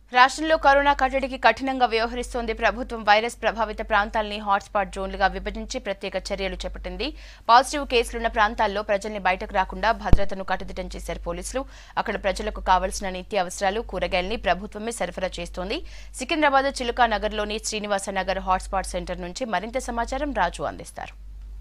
రాష్ట్రంలో కరోనా కట్టడికి కఠినంగా వ్యవహరిస్తోంది ప్రభుత్వం వైరస్ ప్రభావిత ప్రాంతాలని హాట్స్పాట్ జోన్లుగా విభజించి ప్రత్యేక చర్యలు చేపట్టింది పాజిటివ్ కేసులున్న ప్రాంతాల్లో ప్రజల్ని బయటకు రాకుండా భద్రతను కట్టుదిట్టం చేశారు పోలీసులు అక్కడ ప్రజలకు కావలసిన నిత్యావసరాలు కూరగాయల్ని ప్రభుత్వమే సరఫరా చేస్తోంది సికింద్రాబాద్ చిలుకా నగర్లోని శ్రీనివాస నగర్ హాట్స్పాట్ సెంటర్ నుంచి మరింత సమాచారం రాజు అందిస్తారు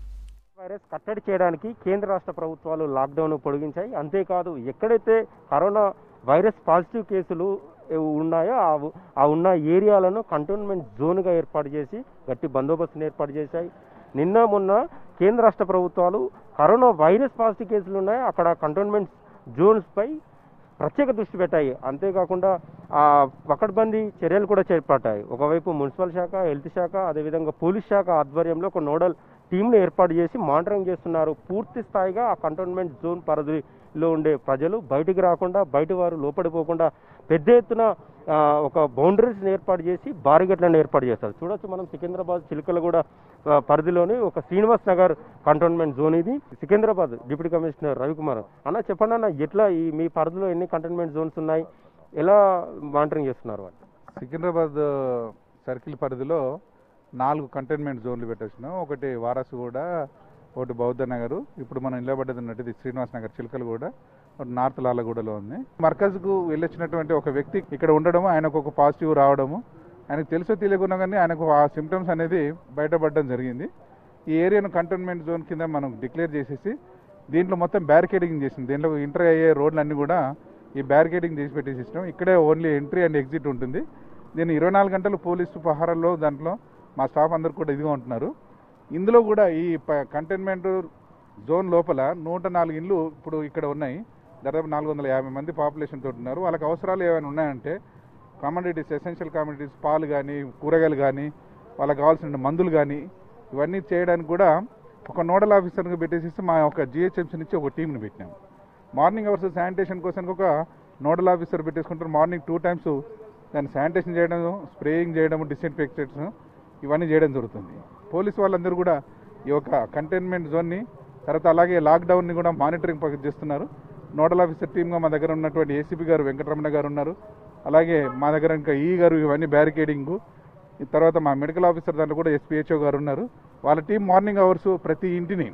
వైరస్ కట్టడి చేయడానికి కేంద్ర రాష్ట్ర ప్రభుత్వాలు లాక్డౌన్ పొడిగించాయి అంతేకాదు ఎక్కడైతే కరోనా వైరస్ పాజిటివ్ కేసులు ఉన్నాయో ఆ ఉ- ఆ ఉన్న ఏరియాలను కంటోన్మెంట్ జోన్గా ఏర్పాటు చేసి గట్టి బందోబస్తును ఏర్పాటు చేశాయి నిన్న మొన్న కేంద్ర రాష్ట్ర ప్రభుత్వాలు కరోనా వైరస్ పాజిటివ్ కేసులు ఉన్నాయో అక్కడ కంటోన్మెంట్ జోన్స్పై ప్రత్యేక దృష్టి పెట్టాయి అంతేకాకుండా ఆ పకడ్బందీ చర్యలు కూడా చేపట్టాయి ఒకవైపు మున్సిపల్ శాఖ హెల్త్ శాఖ అదేవిధంగా పోలీస్ శాఖ ఆధ్వర్యంలో ఒక నోడల్ టీంను ఏర్పాటు చేసి మానిటరింగ్ చేస్తున్నారు పూర్తి స్థాయిగా ఆ కంటోన్మెంట్ జోన్ పరిధిలో ఉండే ప్రజలు బయటికి రాకుండా బయట వారు లోపడిపోకుండా పెద్ద ఎత్తున ఆ, ఒక బౌండరీస్ని ఏర్పాటు చేసి బారిగట్లను ఏర్పాటు చేస్తారు చూడొచ్చు మనం సికింద్రాబాద్ చిలుకలగూడ ఆ, పరిధిలోని ఒక శ్రీనివాస్ నగర్ కంటోన్మెంట్ జోన్ ఇది సికింద్రాబాద్ డిప్యూటీ కమిషనర్ రవికుమార్ అన్న చెప్పండి అన్న ఎట్లా ఈ మీ పరిధిలో ఎన్ని కంటోన్మెంట్ జోన్స్ ఉన్నాయి ఎలా మానిటరింగ్ చేస్తున్నారు వాళ్ళు సికింద్రాబాద్ సర్కిల్ పరిధిలో నాలుగు కంటైన్మెంట్ జోన్లు పెట్టేసినాం ఒకటి వారసుగూడ ఒకటి బౌద్ధ నగర్ ఇప్పుడు మనం నిలబడ్డది ఉన్నట్టు శ్రీనివాస్ నగర్ చిలకలగూడ ఒకటి నార్త్ లాలగూడలో ఉంది మర్కజ్కు వెళ్ళొచ్చినటువంటి ఒక వ్యక్తి ఇక్కడ ఉండడము ఆయనకు ఒక పాజిటివ్ రావడము ఆయనకు తెలుసో తెలియకున్నా కానీ ఆయనకు ఆ సిమ్టమ్స్ అనేది బయటపడడం జరిగింది ఈ ఏరియాను కంటైన్మెంట్ జోన్ కింద మనం డిక్లేర్ చేసేసి దీంట్లో మొత్తం బ్యారికేడింగ్ చేసింది దీంట్లో ఎంట్రీ అయ్యే రోడ్లన్నీ కూడా ఈ బ్యారికేడింగ్ చేసి పెట్టేసిస్తాం ఇక్కడే ఓన్లీ ఎంట్రీ అండ్ ఎగ్జిట్ ఉంటుంది దీన్ని ఇరవై నాలుగు గంటలు పోలీసు పహారాల్లో దాంట్లో మా స్టాఫ్ అందరు కూడా ఇదిగా ఉంటున్నారు ఇందులో కూడా ఈ కంటైన్మెంట్ జోన్ లోపల నూట నాలుగు ఇండ్లు ఇప్పుడు ఇక్కడ ఉన్నాయి దాదాపు నాలుగు వందల యాభై మంది పాపులేషన్ తోటి ఉన్నారు వాళ్ళకి అవసరాలు ఏమైనా ఉన్నాయంటే కమోడిటీస్ ఎసెన్షియల్ కమోడిటీస్ పాలు కానీ కూరగాయలు కానీ వాళ్ళకి కావాల్సిన మందులు కానీ ఇవన్నీ చేయడానికి కూడా ఒక నోడల్ ఆఫీసర్ని పెట్టేసి మా ఒక జిహెచ్ఎంసీ నుంచి ఒక టీంని పెట్టినాం మార్నింగ్ అవర్స్ శానిటేషన్ కోసం ఒక నోడల్ ఆఫీసర్ పెట్టేసుకుంటారు మార్నింగ్ టూ టైమ్స్ దాన్ని శానిటేషన్ చేయడం స్ప్రేయింగ్ చేయడం డిస్ఇన్ఫెక్టెడ్స్ ఇవన్నీ చేయడం జరుగుతుంది పోలీసు వాళ్ళందరూ కూడా ఈ యొక్క కంటైన్మెంట్ జోన్ని తర్వాత అలాగే లాక్డౌన్ని కూడా మానిటరింగ్ పక్క చేస్తున్నారు నోడల్ ఆఫీసర్ టీమ్గా మా దగ్గర ఉన్నటువంటి ఏసీపీ గారు వెంకటరమణ గారు ఉన్నారు అలాగే మా దగ్గర ఇంకా ఈ గారు ఇవన్నీ బ్యారికేడింగ్ ఈ తర్వాత మా మెడికల్ ఆఫీసర్ దాంట్లో కూడా ఎస్పీహెచ్ఓ గారు ఉన్నారు వాళ్ళ టీం మార్నింగ్ అవర్స్ ప్రతి ఇంటిని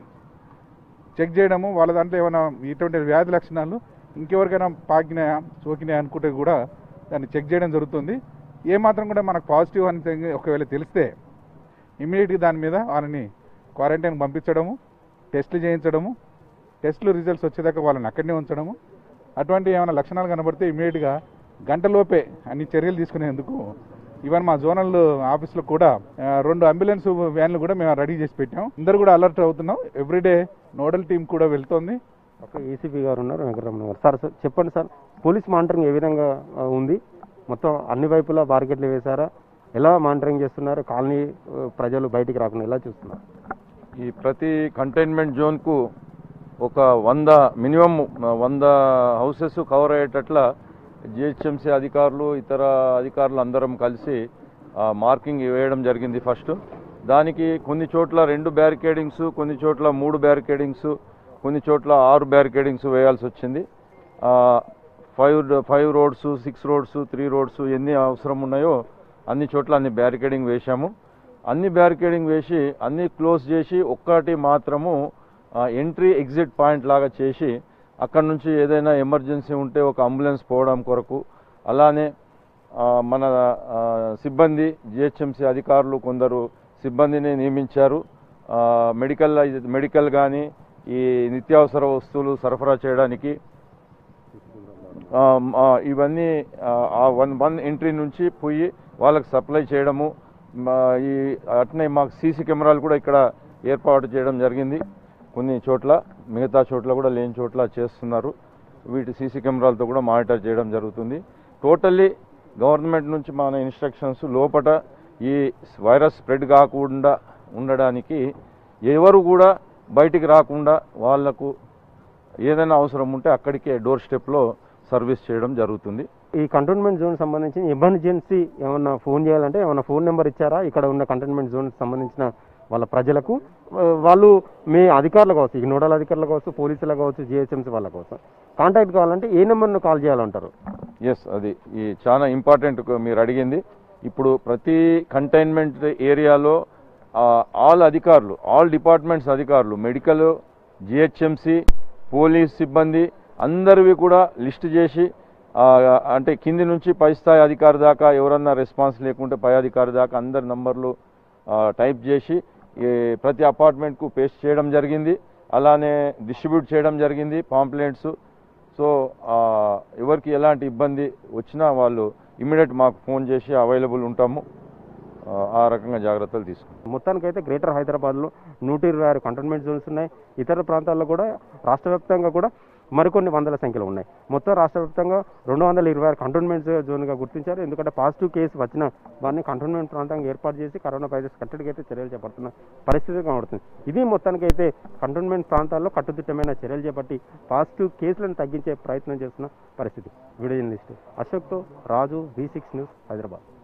చెక్ చేయడము వాళ్ళ దాంట్లో ఏమైనా ఇటువంటి వ్యాధి లక్షణాలు ఇంకెవరికైనా పాకినాయా సోకినాయా అనుకుంటే కూడా దాన్ని చెక్ చేయడం జరుగుతుంది ఏమాత్రం కూడా మనకు పాజిటివ్ అని తె- ఒకవేళ తెలిస్తే ఇమీడియట్గా దాని మీద వాళ్ళని క్వారంటైన్ పంపించడము టెస్టులు చేయించడము టెస్టులు రిజల్ట్స్ వచ్చేదాకా వాళ్ళని అక్కడనే ఉంచడము అటువంటి ఏమైనా లక్షణాలు కనబడితే ఇమీడియట్గా గంటలోపే అన్ని చర్యలు తీసుకునేందుకు ఈవెన్ మా జోనల్ ఆఫీస్లో కూడా ఆ, రెండు అంబులెన్స్ వ్యాన్లు కూడా మేము రెడీ చేసి పెట్టాం అందరు కూడా అలర్ట్ అవుతున్నాం ఎవ్రీడే నోడల్ టీం కూడా వెళ్తోంది ఒక ఏసీపీ గారు ఉన్నారు వెంకటరమణ గారు సార్ సార్ చెప్పండి సార్ పోలీస్ మానిటరింగ్ ఏ విధంగా ఆ, ఉంది మొత్తం అన్ని వైపులా బార్కెట్లు వేశారా ఎలా మానిటరింగ్ చేస్తున్నారు కాలనీ ఆ, ప్రజలు బయటికి రాకుండా ఎలా చూస్తున్నారు ఈ ప్రతి కంటైన్మెంట్ జోన్కు ఒక వంద మినిమం వంద హౌసెస్ కవర్ అయ్యేటట్ల జిహెచ్ఎంసీ అధికారులు ఇతర అధికారులు అందరం కలిసి ఆ, మార్కింగ్ వేయడం జరిగింది ఫస్ట్ దానికి కొన్ని చోట్ల రెండు బ్యారికేడింగ్స్ కొన్ని చోట్ల మూడు బ్యారికేడింగ్స్ కొన్ని చోట్ల ఆరు బ్యారికేడింగ్స్ వేయాల్సి వచ్చింది ఆ, five five roads six roads three roads ఎన్ని అవసరం ఉన్నాయో అన్ని చోట్ల అన్ని బ్యారికేడింగ్ వేశాము అన్ని బ్యారికేడింగ్ వేసి అన్ని క్లోజ్ చేసి ఒక్కటి మాత్రము ఎంట్రీ ఎగ్జిట్ పాయింట్ లాగా చేసి అక్కడ నుంచి ఏదైనా ఎమర్జెన్సీ ఉంటే ఒక అంబులెన్స్ పోవడం కొరకు అలానే ఆ, మన ఆ, సిబ్బంది జిహెచ్ఎంసీ అధికారులు కొందరు సిబ్బందిని నియమించారు ఆ, మెడికల్ మెడికల్ కానీ ఈ నిత్యావసర వస్తువులు సరఫరా చేయడానికి ఆ, ఆ, ఇవన్నీ ఆ, ఆ వన్ వన్ ఎంట్రీ నుంచి పోయి వాళ్ళకి సప్లై చేయడము మా ఈ అట్నే మాకు సీసీ కెమెరాలు కూడా ఇక్కడ ఏర్పాటు చేయడం జరిగింది కొన్ని చోట్ల మిగతా చోట్ల కూడా లేని చోట్ల చేస్తున్నారు వీటి సీసీ కెమెరాలతో కూడా మానిటర్ చేయడం జరుగుతుంది టోటల్లీ గవర్నమెంట్ నుంచి మన ఇన్స్ట్రక్షన్స్ లోపట ఈ వైరస్ స్ప్రెడ్ కాకుండా ఉండడానికి ఎవరు కూడా బయటికి రాకుండా వాళ్లకు ఏదైనా అవసరం ఉంటే అక్కడికే డోర్ స్టెప్లో సర్వీస్ చేయడం జరుగుతుంది ఈ కంటోన్మెంట్ జోన్ సంబంధించి ఎమర్జెన్సీ ఏమన్నా ఫోన్ చేయాలంటే ఏమన్నా ఫోన్ నెంబర్ ఇచ్చారా ఇక్కడ ఉన్న కంటోన్మెంట్ జోన్ సంబంధించిన వాళ్ళ ప్రజలకు ఆ, వాళ్ళు మీ అధికారులు కావచ్చు ఈ నోడల్ అధికారులు కావచ్చు పోలీసులు కావచ్చు జిహెచ్ఎంసీ వాళ్ళ కోసం కాంటాక్ట్ కావాలంటే ఏ నెంబర్ను కాల్ చేయాలంటారు ఎస్ అది ఈ చాలా ఇంపార్టెంట్ మీరు అడిగింది ఇప్పుడు ప్రతి కంటైన్మెంట్ ఏరియాలో ఆల్ అధికారులు ఆల్ డిపార్ట్మెంట్స్ అధికారులు మెడికల్ జిహెచ్ఎంసి పోలీస్ సిబ్బంది అందరివి కూడా లిస్ట్ చేసి ఆ, అంటే కింది నుంచి పై స్థాయి అధికారి దాకా ఎవరన్నా రెస్పాన్స్ లేకుంటే పై అధికారి దాకా అందరి నంబర్లు టైప్ చేసి ఈ ప్రతి అపార్ట్మెంట్కు పేస్ట్ చేయడం జరిగింది అలానే డిస్ట్రిబ్యూట్ చేయడం జరిగింది పాంప్లెంట్స్ సో ఆ, ఎవరికి ఎలాంటి ఇబ్బంది వచ్చినా వాళ్ళు ఇమీడియట్ మాకు ఫోన్ చేసి అవైలబుల్ ఉంటాము ఆ, ఆ రకంగా జాగ్రత్తలు తీసుకుంటాం మొత్తానికైతే గ్రేటర్ హైదరాబాద్లో నూట ఇరవై ఆరు కంటోన్మెంట్ జోన్స్ ఉన్నాయి ఇతర ప్రాంతాల్లో కూడా రాష్ట్ర వ్యాప్తంగా కూడా మరికొన్ని వందల సంఖ్యలో ఉన్నాయి మొత్తం రాష్ట్ర వ్యాప్తంగా రెండు వందల ఇరవై ఆరు కంటోన్మెంట్ జోన్గా గుర్తించారు ఎందుకంటే పాజిటివ్ కేసు వచ్చిన వారిని కంటోన్మెంట్ ప్రాంతంగా ఏర్పాటు చేసి కరోనా వైరస్ కట్టడికి అయితే చర్యలు చేపడుతున్న పరిస్థితి కనబడుతుంది ఇది మొత్తానికైతే కంటోన్మెంట్ ప్రాంతాల్లో కట్టుదిట్టమైన చర్యలు చేపట్టి పాజిటివ్ కేసులను తగ్గించే ప్రయత్నం చేస్తున్న పరిస్థితి వీడియో జర్నలిస్ట్ అశోక్తో Raju V six news Hyderabad